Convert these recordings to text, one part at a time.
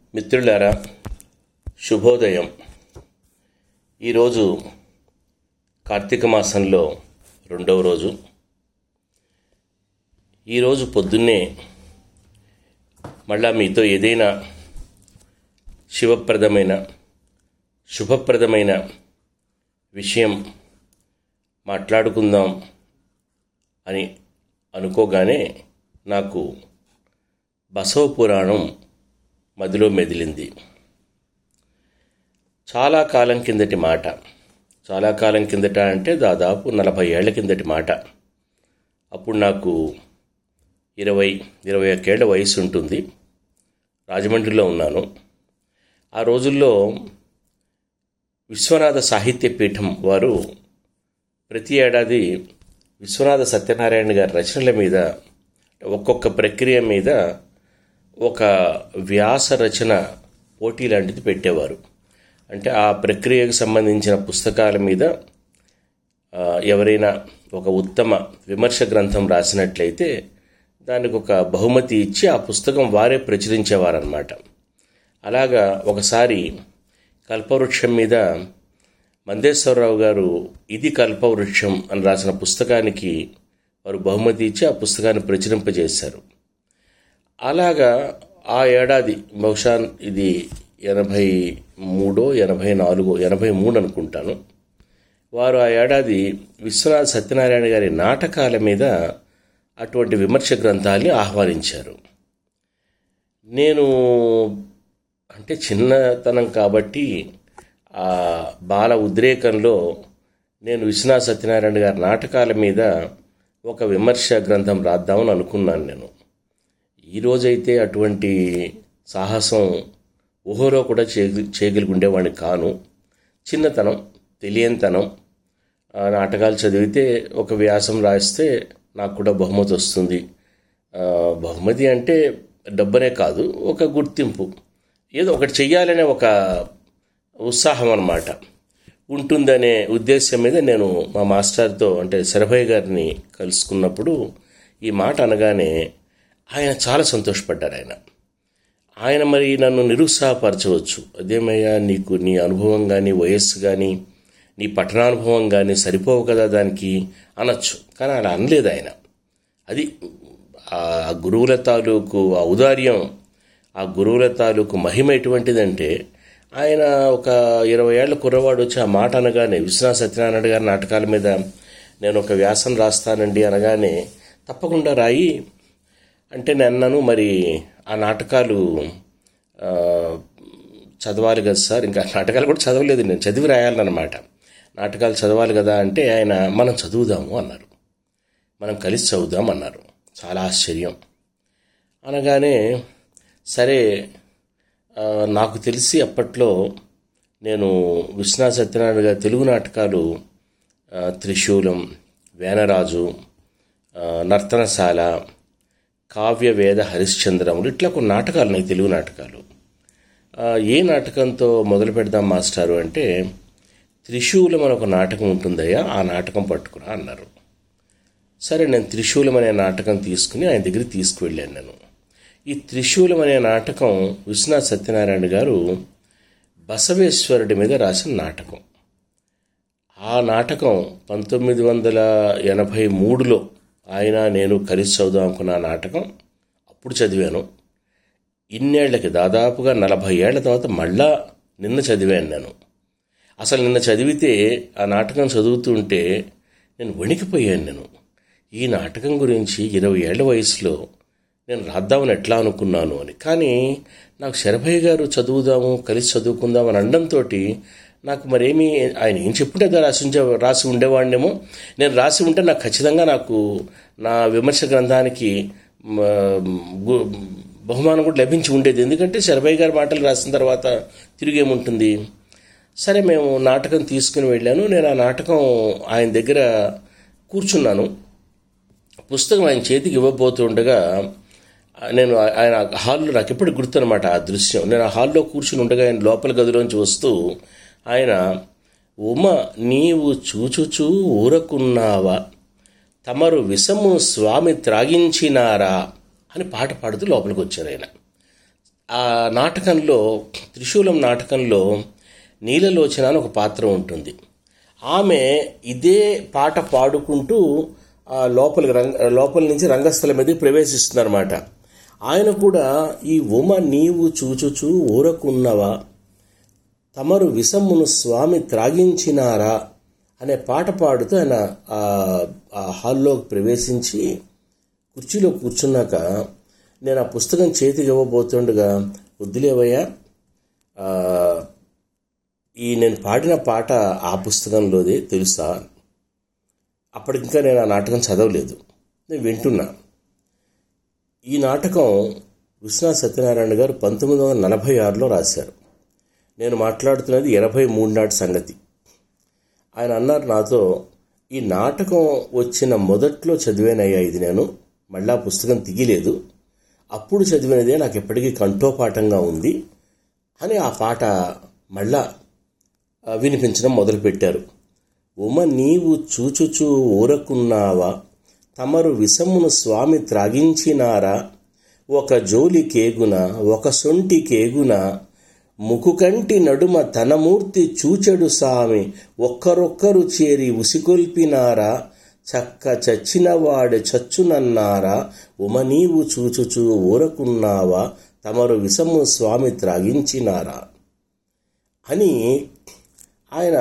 మిత్రులారా శుభోదయం ఈరోజు కార్తీక మాసంలో రెండవ రోజు ఈరోజు పొద్దున్నే మళ్ళా మీతో ఏదైనా శివప్రదమైన శుభప్రదమైన విషయం మాట్లాడుకుందాం అని అనుకోగానే నాకు బసవ పురాణం మదిలో మెదిలింది చాలా కాలం కిందటి మాట చాలా కాలం కిందట అంటే దాదాపు నలభై ఏళ్ల కిందటి మాట అప్పుడు నాకు ఇరవై ఇరవై ఒక్కేళ్ల వయసు ఉంటుంది రాజమండ్రిలో ఉన్నాను ఆ రోజుల్లో విశ్వనాథ సాహిత్య పీఠం వారు ప్రతి ఏడాది విశ్వనాథ సత్యనారాయణ గారి రచనల మీద ఒక్కొక్క ప్రక్రియ మీద ఒక వ్యాస రచన పోటీ లాంటిది పెట్టేవారు అంటే ఆ ప్రక్రియకు సంబంధించిన పుస్తకాల మీద ఆ, ఎవరైనా ఒక ఉత్తమ విమర్శ గ్రంథం రాసినట్లయితే దానికి ఒక బహుమతి ఇచ్చి ఆ పుస్తకం వారే ప్రచురించేవారన్నమాట అలాగా ఒకసారి కల్పవృక్షం మీద మందేశ్వరరావు గారు ఇది కల్పవృక్షం అని రాసిన పుస్తకానికి వారు బహుమతి ఇచ్చి ఆ పుస్తకాన్ని ప్రచురింపజేశారు అలాగా ఆ ఏడాది బహుశా ఇది ఎనభై మూడో ఎనభై నాలుగో ఎనభై మూడు అనుకుంటాను వారు ఆ ఏడాది విశ్వనాథ్ సత్యనారాయణ గారి నాటకాల మీద అటువంటి విమర్శ గ్రంథాల్ని ఆహ్వానించారు నేను అంటే చిన్నతనం కాబట్టి ఆ బాల ఉద్రేకంలో నేను విశ్వనాథ్ సత్యనారాయణ గారి నాటకాల మీద ఒక విమర్శ గ్రంథం రాద్దామని అనుకున్నాను నేను ఈరోజైతే అటువంటి సాహసం ఊహలో కూడా చే చేయగలిగి ఉండేవాడిని కాను చిన్నతనం తెలియనితనం ఆ నాటకాలు చదివితే ఒక వ్యాసం రాస్తే నాకు కూడా బహుమతి వస్తుంది ఆ, బహుమతి అంటే డబ్బనే కాదు ఒక గుర్తింపు ఏదో ఒకటి చెయ్యాలనే ఒక ఉత్సాహం అన్నమాట ఉంటుందనే ఉద్దేశం మీద నేను మా మాస్టర్తో అంటే శరభయ్య గారిని కలుసుకున్నప్పుడు ఈ మాట అనగానే ఆయన చాలా సంతోషపడ్డారు ఆయన ఆయన మరి నన్ను నిరుత్సాహపరచవచ్చు అదేమయ్యా నీకు నీ అనుభవం కానీ వయస్సు కానీ నీ పఠనానుభవం కానీ సరిపోవు కదా దానికి అనొచ్చు కానీ అలా అనలేదు ఆయన అది ఆ గురువుల తాలూకు ఔదార్యం ఆ గురువుల తాలూకు మహిమ ఎటువంటిదంటే ఆయన ఒక ఇరవై ఏళ్ల కుర్రవాడు వచ్చి ఆ మాట అనగానే విశ్వనాథ సత్యనారాయణ గారి నాటకాల మీద నేను ఒక వ్యాసం రాస్తానండి అనగానే తప్పకుండా రాయి అంటే నేను అన్నాను మరి ఆ నాటకాలు ఆ, చదవాలి కదా సార్ ఇంకా నాటకాలు కూడా చదవలేదు నేను చదివి రాయాలన్నమాట నాటకాలు చదవాలి కదా అంటే ఆయన మనం చదువుదాము అన్నారు మనం కలిసి చదువుదాం అన్నారు చాలా ఆశ్చర్యం అనగానే సరే ఆ, నాకు తెలిసి అప్పట్లో నేను విశ్వనాథ సత్యనారాయణ గారి తెలుగు నాటకాలు ఆ, త్రిశూలం వేనరాజు ఆ, నర్తనశాల కావ్య వేద హరిశ్చంద్రములు ఇట్లా కొన్ని నాటకాలు ఉన్నాయి తెలుగు నాటకాలు ఆ, ఏ నాటకంతో మొదలు పెడదాం మాస్టారు అంటే త్రిశూలం అని ఒక నాటకం ఉంటుందయ్యా ఆ నాటకం పట్టుకురా అన్నారు సరే నేను త్రిశూలం అనే నాటకం తీసుకుని ఆయన దగ్గరికి తీసుకువెళ్ళాను నేను ఈ త్రిశూలం అనే నాటకం విశ్వనాథ్ సత్యనారాయణ గారు బసవేశ్వరుడి మీద రాసిన నాటకం ఆ నాటకం పంతొమ్మిది వందల ఎనభై మూడులో ఆయన నేను కలిసి చదువుదాం అనుకున్న ఆ నాటకం అప్పుడు చదివాను ఇన్నేళ్లకి దాదాపుగా నలభై ఏళ్ల తర్వాత మళ్ళా నిన్న చదివాను నేను అసలు నిన్న చదివితే ఆ నాటకం చదువుతుంటే నేను వణికిపోయాను నేను ఈ నాటకం గురించి ఇరవై ఏళ్ల వయసులో నేను రాద్దామని ఎట్లా అనుకున్నాను అని కానీ నాకు శరభయ్య గారు చదువుదాము కలిసి చదువుకుందాం అని అనడంతో నాకు మరేమీ ఆయన ఏం చెప్పుంటే అది రాసి ఉంచే రాసి ఉండేవాడినేమో నేను రాసి ఉంటే నాకు ఖచ్చితంగా నాకు నా విమర్శ గ్రంథానికి మ, గు- బహుమానం కూడా లభించి ఉండేది ఎందుకంటే శరభయ్య గారి మాటలు రాసిన తర్వాత తిరిగేముంటుంది సరే మేము నాటకం తీసుకుని వెళ్ళాను నేను ఆ నాటకం ఆయన దగ్గర కూర్చున్నాను పుస్తకం ఆయన చేతికి ఇవ్వబోతుండగా ఆ, నేను ఆ- ఆయన హాల్లో నాకు ఎప్పుడు గుర్తనమాట ఆ దృశ్యం నేను ఆ హాల్లో కూర్చుని ఉండగా ఆయన లోపల గదిలోంచి వస్తూ ఆయన ఉమ నీవు చూచుచూ ఊరకున్నావా తమరు విషము స్వామి త్రాగించినారా అని పాట పాడుతూ లోపలికి వచ్చారు ఆయన ఆ నాటకంలో త్రిశూలం నాటకంలో నీలలోచన అని ఒక పాత్ర ఉంటుంది ఆమె ఇదే పాట పాడుకుంటూ ఆ లోపలికి రంగ లోపల నుంచి రంగస్థలం మీదకి ప్రవేశిస్తుందన్నమాట ఆయన కూడా ఈ ఉమ నీవు చూచుచూ ఊరకున్నవా తమరు విసమ్మును స్వామి త్రాగించినారా అనే పాట పాడుతూ ఆయన ఆ- ఆ హాల్లోకి ప్రవేశించి కుర్చీలో కూర్చున్నాక నేను ఆ పుస్తకం చేతికి ఇవ్వబోతుండగా వద్దులేవయ్యా ఆ, ఈ నేను పాడిన పాట ఆ పుస్తకంలోదే తెలుసా అప్పటికింకా నేను ఆ నాటకం చదవలేదు నేను వింటున్నా ఈ నాటకం విశ్వనాథ్ సత్యనారాయణ గారు పంతొమ్మిది వందల నలభై ఆరులో రాశారు నేను మాట్లాడుతున్నది ఎనభై మూడు నాటి సంగతి ఆయన అన్నారు నాతో ఈ నాటకం వచ్చిన మొదట్లో చదివానయ్యా ఇది నేను మళ్ళా పుస్తకం తిగిలేదు అప్పుడు చదివినదే నాకు ఎప్పటికీ కంఠోపాఠంగా ఉంది అని ఆ పాట మళ్ళా ఆ, వినిపించడం మొదలుపెట్టారు ఉమ నీవు చూచుచూ ఊరకున్నావా తమరు విషమును స్వామి త్రాగించినారా ఒక జోలి కేగున ఒక సొంటి కేగున ముకుకంటి నడుమ తనమూర్తి చూచెడు సామి ఒక్కరొక్కరు చేరి ఉసిగొల్పినారా చక్క చచ్చినవాడు చచ్చునన్నారా ఉమ నీవు చూచుచూ ఊరకున్నావా తమరు విషము స్వామి త్రాగించినారా అని ఆయన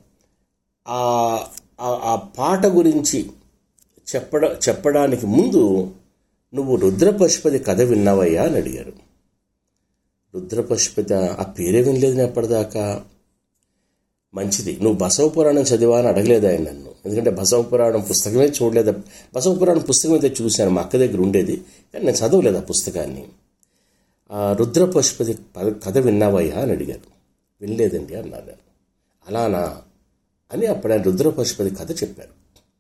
ఆ ఆ- ఆ పాట గురించి చెప్పడ చెప్పడానికి ముందు నువ్వు రుద్రపశుపతి కథ విన్నావయ్యా అని అడిగారు రుద్రపశుపతి ఆ పేరే వినలేదు నేను ఎప్పటిదాకా మంచిది నువ్వు బసవ పురాణం చదివా అని అడగలేదు ఆయన నన్ను ఎందుకంటే బసవ పురాణం పుస్తకమే చూడలేదు బసవ పురాణం పుస్తకం అయితే చూశాను మా అక్క దగ్గర ఉండేది కానీ నేను చదవలేదు ఆ పుస్తకాన్ని ఆ రుద్రపశుపతి ప- కథ విన్నావయ్యా అని అడిగారు వినలేదండి అన్నాను నేను అలానా అని అప్పుడు ఆయన రుద్రపశుపతి కథ చెప్పారు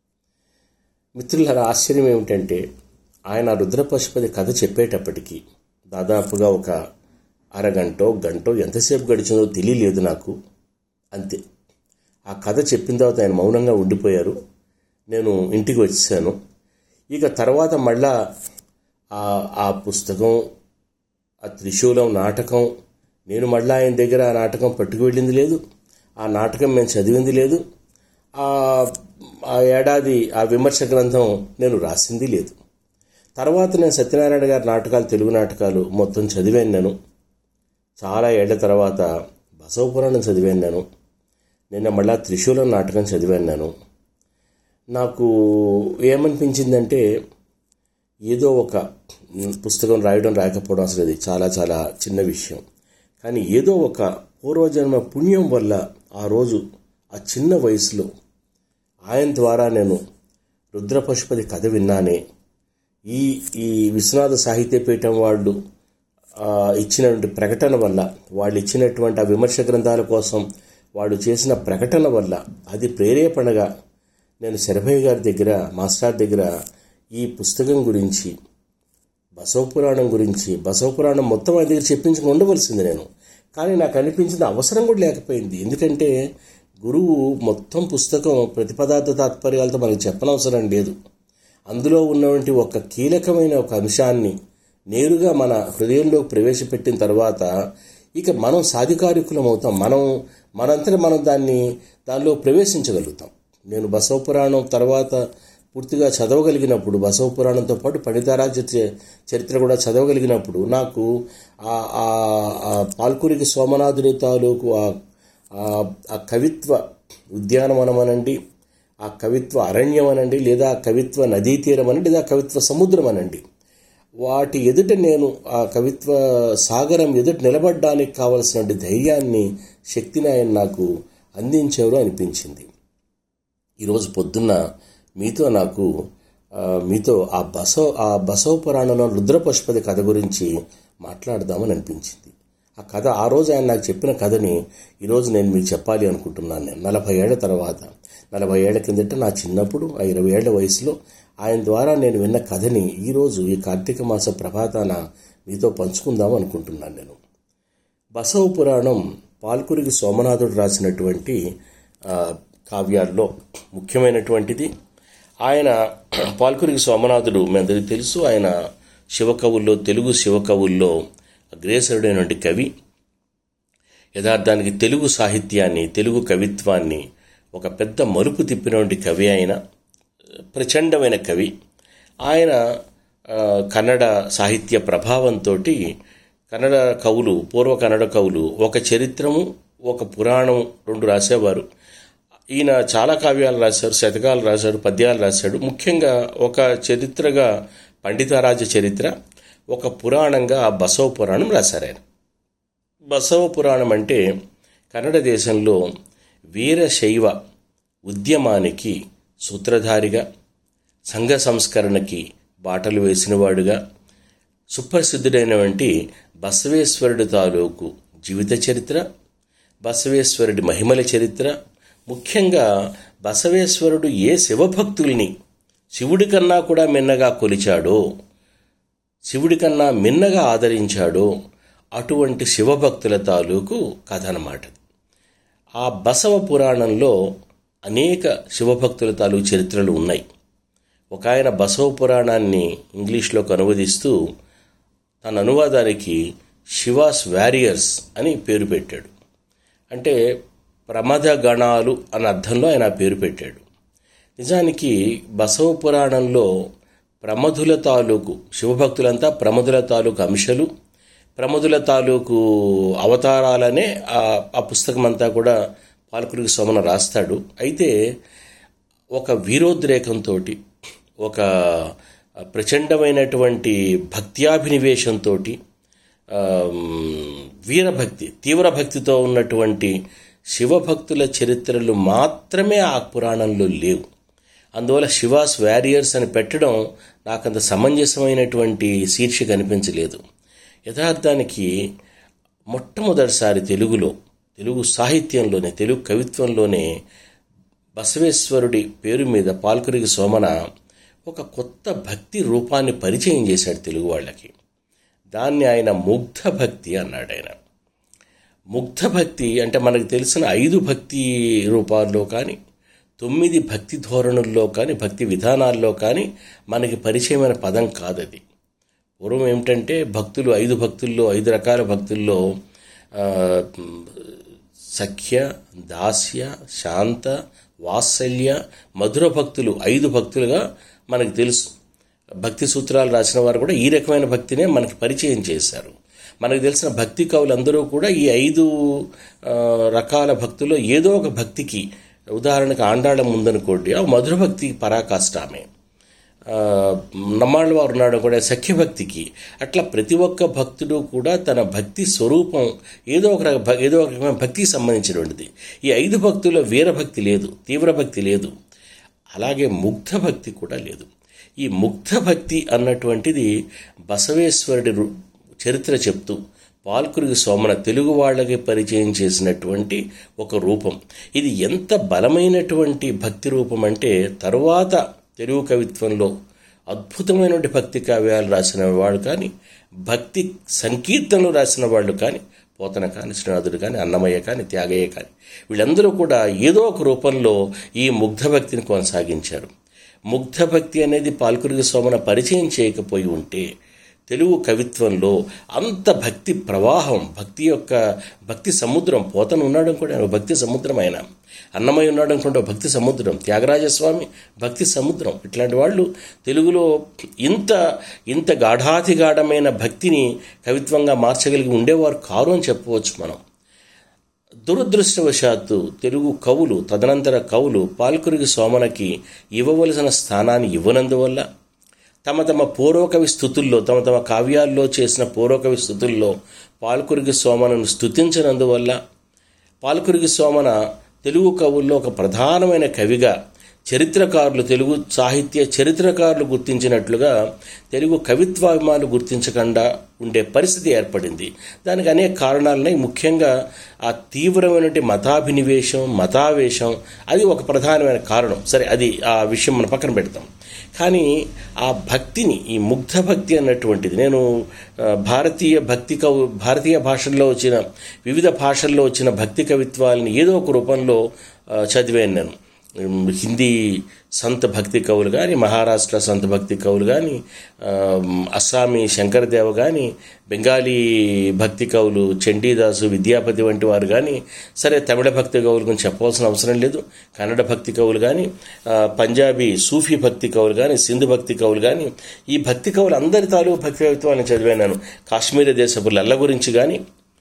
మిత్రుల ఆశ్చర్యం ఏమిటంటే ఆయన రుద్రపశుపతి కథ చెప్పేటప్పటికీ దాదాపుగా ఒక అరగంటో గంటో ఎంతసేపు గడిచిందో తెలియలేదు నాకు అంతే ఆ కథ చెప్పిన తర్వాత ఆయన మౌనంగా ఉండిపోయారు నేను ఇంటికి వచ్చాను ఇక తర్వాత మళ్ళా ఆ ఆ పుస్తకం ఆ త్రిశూలం నాటకం నేను మళ్ళీ ఆయన దగ్గర ఆ నాటకం పట్టుకు వెళ్ళింది లేదు ఆ నాటకం మేము చదివింది లేదు ఆ ఆ ఏడాది ఆ విమర్శ గ్రంథం నేను రాసింది లేదు తర్వాత నేను సత్యనారాయణ గారి నాటకాలు తెలుగు నాటకాలు మొత్తం చదివాను నేను చాలా ఏళ్ల తర్వాత బసవ పురాణం చదివాను నేను నిన్న మళ్ళా త్రిశూలం నాటకం చదివాను నేను నాకు ఏమనిపించిందంటే ఏదో ఒక పుస్తకం రాయడం రాకపోవడం అసలు అది చాలా చాలా చిన్న విషయం కానీ ఏదో ఒక పూర్వజన్మ పుణ్యం వల్ల ఆ రోజు ఆ చిన్న వయసులో ఆయన ద్వారా నేను రుద్రపశుపతి కథ విన్నానే ఈ ఈ విశ్వనాథ సాహిత్యపీఠం వాళ్ళు ఆ, ఇచ్చినటువంటి ప్రకటన వల్ల వాళ్ళు ఇచ్చినటువంటి ఆ విమర్శ గ్రంథాల కోసం వాళ్ళు చేసిన ప్రకటన వల్ల అది ప్రేరేపణగా నేను శరభయ్య గారి దగ్గర మాస్టర్ దగ్గర ఈ పుస్తకం గురించి బసవ పురాణం గురించి బసవ పురాణం మొత్తం ఆయన దగ్గర చెప్పించుకుని ఉండవలసింది నేను కానీ నాకు అనిపించిన అవసరం కూడా లేకపోయింది ఎందుకంటే గురువు మొత్తం పుస్తకం ప్రతిపదార్థ తాత్పర్యాలతో మనకి చెప్పనవసరం లేదు అందులో ఉన్నటువంటి ఒక కీలకమైన ఒక అంశాన్ని నేరుగా మన హృదయంలోకి ప్రవేశపెట్టిన తర్వాత ఇక మనం సాధికారికులం అవుతాం మనం మనంతటా మనం దాన్ని దానిలో ప్రవేశించగలుగుతాం నేను బసవ పురాణం తర్వాత పూర్తిగా చదవగలిగినప్పుడు బసవ పురాణంతో పాటు పండితారాజ్య చ- చరిత్ర కూడా చదవగలిగినప్పుడు నాకు ఆ ఆ- ఆ పాల్కురికి సోమనాథుడి తాలూకు ఆ ఆ- ఆ కవిత్వ ఉద్యానవనం అనండి ఆ కవిత్వ అరణ్యం అనండి లేదా ఆ కవిత్వ నదీ తీరం అనండి లేదా కవిత్వ సముద్రం అనండి వాటి ఎదుట నేను ఆ కవిత్వ సాగరం ఎదుట నిలబడడానికి కావలసిన ధైర్యాన్ని శక్తిని ఆయన నాకు అందించారు అనిపించింది ఈరోజు పొద్దున్న మీతో నాకు ఆ, మీతో ఆ బసవ ఆ బసవ పురాణంలో రుద్రపశుపతి కథ గురించి మాట్లాడదామని అనిపించింది ఆ కథ ఆ రోజు ఆయన నాకు చెప్పిన కథని ఈరోజు నేను మీకు చెప్పాలి అనుకుంటున్నాను నేను నలభై ఏళ్ల తర్వాత నలభై ఏళ్ల కిందట నా చిన్నప్పుడు ఆ ఇరవై ఏళ్ల వయసులో ఆయన ద్వారా నేను విన్న కథని ఈరోజు ఈ కార్తీక మాస ప్రభాతాన మీతో పంచుకుందాం అనుకుంటున్నాను నేను బసవ పురాణం పాల్కురికి సోమనాథుడు రాసినటువంటి ఆ, కావ్యాల్లో ముఖ్యమైనటువంటిది ఆయన పాల్కురికి సోమనాథుడు మీ అందరికీ తెలుసు ఆయన శివకవుల్లో తెలుగు శివకవుల్లో అగ్రేసరుడైనటువంటి కవి యథార్థానికి తెలుగు సాహిత్యాన్ని తెలుగు కవిత్వాన్ని ఒక పెద్ద మలుపు తిప్పినటువంటి కవి అయిన ప్రచండమైన కవి ఆయన ఆ, కన్నడ సాహిత్య ప్రభావంతో కన్నడ కవులు పూర్వ కన్నడ కవులు ఒక చరిత్రము ఒక పురాణం రెండు రాసేవారు ఈయన చాలా కావ్యాలు రాశారు శతకాలు రాశాడు పద్యాలు రాశాడు ముఖ్యంగా ఒక చరిత్రగా పండితారాజ చరిత్ర ఒక పురాణంగా బసవ పురాణం రాశారు ఆయన బసవ పురాణం అంటే కన్నడ దేశంలో వీరశైవ ఉద్యమానికి సూత్రధారిగా సంఘ సంస్కరణకి బాటలు వేసినవాడుగా సుప్రసిద్ధుడైనటువంటి బసవేశ్వరుడి తాలూకు జీవిత చరిత్ర బసవేశ్వరుడి మహిమల చరిత్ర ముఖ్యంగా బసవేశ్వరుడు ఏ శివభక్తుల్ని శివుడి కన్నా కూడా మిన్నగా కొలిచాడో శివుడి కన్నా మిన్నగా ఆదరించాడో అటువంటి శివభక్తుల తాలూకు కథ అన్నమాట ఆ బసవ పురాణంలో అనేక శివభక్తుల తాలూకు చరిత్రలు ఉన్నాయి ఒక ఆయన బసవ పురాణాన్ని ఇంగ్లీష్లోకి అనువదిస్తూ తన అనువాదానికి శివాస్ వారియర్స్ అని పేరు పెట్టాడు అంటే ప్రమద గణాలు అన్న అర్థంలో ఆయన ఆ పేరు పెట్టాడు నిజానికి బసవ పురాణంలో ప్రమధుల తాలూకు శివభక్తులంతా ప్రమధుల తాలూకు అంశాలు ప్రమధుల తాలూకు అవతారాలనే ఆ ఆ పుస్తకం అంతా కూడా పాలకురికి సోమన రాస్తాడు అయితే ఒక వీరోద్రేకంతో ఒక ప్రచండమైనటువంటి భక్త్యాభినివేశంతో వీరభక్తి తీవ్ర భక్తితో ఉన్నటువంటి శివభక్తుల చరిత్రలు మాత్రమే ఆ పురాణంలో లేవు అందువల్ల శివాస్ వారియర్స్ అని పెట్టడం నాకంత సమంజసమైనటువంటి శీర్షిక అనిపించలేదు యథార్థానికి మొట్టమొదటిసారి తెలుగులో తెలుగు సాహిత్యంలోనే తెలుగు కవిత్వంలోనే బసవేశ్వరుడి పేరు మీద పాల్కురికి సోమన ఒక కొత్త భక్తి రూపాన్ని పరిచయం చేశాడు తెలుగు వాళ్ళకి దాన్ని ఆయన ముగ్ధ భక్తి అన్నాడు ఆయన ముగ్ధ భక్తి అంటే మనకు తెలిసిన ఐదు భక్తి రూపాల్లో కానీ తొమ్మిది భక్తి ధోరణుల్లో కానీ భక్తి విధానాల్లో కానీ మనకి పరిచయమైన పదం కాదది పూర్వం ఏమిటంటే భక్తులు ఐదు భక్తుల్లో ఐదు రకాల భక్తుల్లో ఆ, సఖ్య దాస్య శాంత వాత్సల్య మధుర భక్తులు ఐదు భక్తులుగా మనకు తెలుసు భక్తి సూత్రాలు రాసిన వారు కూడా ఈ రకమైన భక్తినే మనకి పరిచయం చేశారు మనకు తెలిసిన భక్తి కవులందరూ కూడా ఈ ఐదు ఆ, రకాల భక్తుల్లో ఏదో ఒక భక్తికి ఉదాహరణకు ఆండాళం ఉందనుకోండి ఆ మధుర భక్తి పరాకాష్ట ఆమె ఆ, నమ్మాళ్ళ వారు ఉన్నాడు కూడా సఖ్యభక్తికి అట్లా ప్రతి ఒక్క భక్తుడు కూడా తన భక్తి స్వరూపం ఏదో ఒక రక- భ- ఏదో ఒక రకమైన భక్తికి సంబంధించినటువంటిది ఈ ఐదు భక్తుల్లో వీరభక్తి లేదు తీవ్ర భక్తి లేదు అలాగే ముగ్ధ భక్తి కూడా లేదు ఈ ముగ్ధ భక్తి అన్నటువంటిది బసవేశ్వరుడి రు- చరిత్ర చెప్తూ పాల్కురికి సోమన తెలుగు వాళ్ళకి పరిచయం చేసినటువంటి ఒక రూపం ఇది ఎంత బలమైనటువంటి భక్తి రూపం అంటే తరువాత తెలుగు కవిత్వంలో అద్భుతమైనటువంటి భక్తి కావ్యాలు రాసిన వాళ్ళు కానీ భక్తి సంకీర్తనలు రాసిన వాళ్ళు కానీ పోతన కానీ శ్రీనాథుడు కానీ అన్నమయ్య కానీ త్యాగయ్య కానీ వీళ్ళందరూ కూడా ఏదో ఒక రూపంలో ఈ ముగ్ధ భక్తిని కొనసాగించారు ముగ్ధ భక్తి అనేది పాల్కురికి సోమన పరిచయం చేయకపోయి ఉంటే తెలుగు కవిత్వంలో అంత భక్తి ప్రవాహం భక్తి యొక్క భక్తి సముద్రం పోతను ఉన్నాడు కూడా ఒక భక్తి సముద్రం ఆయన అన్నమయ్య ఉన్నాడు అనుకుంటే ఒక భక్తి సముద్రం త్యాగరాజస్వామి భక్తి సముద్రం ఇట్లాంటి వాళ్ళు తెలుగులో ఇంత ఇంత గాఢాతి గాఢమైన భక్తిని కవిత్వంగా మార్చగలిగి ఉండేవారు కారు అని చెప్పవచ్చు మనం దురదృష్టవశాత్తు తెలుగు కవులు తదనంతర కవులు పాల్కురికి సోమనకి ఇవ్వవలసిన స్థానాన్ని ఇవ్వనందువల్ల తమ తమ పూర్వకవి స్థుతుల్లో తమ తమ కావ్యాల్లో చేసిన పూర్వకవి స్థుతుల్లో పాల్కురికి సోమనను స్థుతించినందువల్ల పాల్కురికి సోమన తెలుగు కవుల్లో ఒక ప్రధానమైన కవిగా చరిత్రకారులు తెలుగు సాహిత్య చరిత్రకారులు గుర్తించినట్లుగా తెలుగు కవిత్వాభిమానులు గుర్తించకుండా ఉండే పరిస్థితి ఏర్పడింది దానికి అనేక కారణాలున్నాయి ముఖ్యంగా ఆ తీవ్రమైనటువంటి మతాభినివేశం మతావేశం అది ఒక ప్రధానమైన కారణం సరే అది ఆ విషయం మనం పక్కన పెడతాం కానీ ఆ భక్తిని ఈ ముగ్ధ భక్తి అన్నటువంటిది నేను ఆ, భారతీయ భక్తి కవు భారతీయ భాషల్లో వచ్చిన వివిధ భాషల్లో వచ్చిన భక్తి కవిత్వాలని ఏదో ఒక రూపంలో ఆ, చదివాను నేను ఉమ్, హిందీ సంత భక్తి కవులు కానీ మహారాష్ట్ర సంత భక్తి కవులు కానీ అస్సామీ శంకరదేవ కానీ బెంగాలీ భక్తి కవులు చండీదాసు విద్యాపతి వంటి వారు కానీ సరే తమిళ భక్తి కవుల గురించి చెప్పవలసిన అవసరం లేదు కన్నడ భక్తి కవులు కానీ ఆ, పంజాబీ సూఫీ భక్తి కవులు కానీ సింధు భక్తి కవులు కానీ ఈ భక్తి కవులు అందరి తాలూకు భక్తి కవిత్వాన్ని చదివాను కాశ్మీర దేశపు లల్ల గురించి కానీ